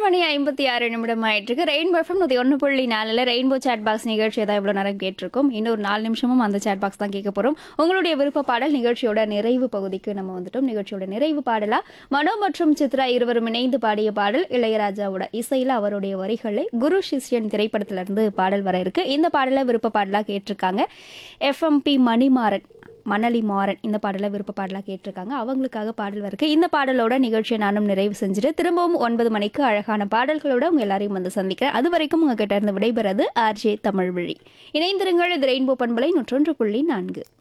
மணி ஐம்பத்தி ஆறு நிமிடம் ஆயிட்டிருக்கு ரெயின்போ எஃப்எம் நூற்றி ஒன்று புள்ளி நாலில் ரெயின்போ சேட் பாக்ஸ் நிகழ்ச்சியை தான் இவ்வளோ நேரம் கேட்டிருக்கோம் இன்னொரு நாலு நிமிஷமும் அந்த சேட் பாக்ஸ் தான் கேட்க போகிறோம் உங்களுடைய விருப்ப பாடல் நிகழ்ச்சியோட நிறைவு பகுதிக்கு நம்ம வந்துட்டோம் நிகழ்ச்சியோட நிறைவு பாடலா மனோ மற்றும் சித்ரா இருவரும் இணைந்து பாடிய பாடல் இளையராஜாவோட இசையில் அவருடைய வரிகளை குரு சிஷ்யன் திரைப்படத்திலிருந்து பாடல் வர இருக்கு இந்த பாடலை விருப்ப பாடலாக கேட்டிருக்காங்க எஃப்எம்பி மணிமாறன் மணலி மாறன் இந்த பாடலை விருப்ப பாடலாக கேட்டிருக்காங்க அவங்களுக்காக பாடல் இருக்கு இந்த பாடலோட நிகழ்ச்சியை நானும் நிறைவு செஞ்சுட்டு திரும்பவும் ஒன்பது மணிக்கு அழகான பாடல்களோட உங்க எல்லாரையும் வந்து சந்திக்கிறேன் அது வரைக்கும் உங்ககிட்ட இருந்து விடைபெறது ஆர்ஜே தமிழ் வழி இணைந்திருங்கள் இது ரெயின்போ பண்பலை நூற்றொன்று புள்ளி நான்கு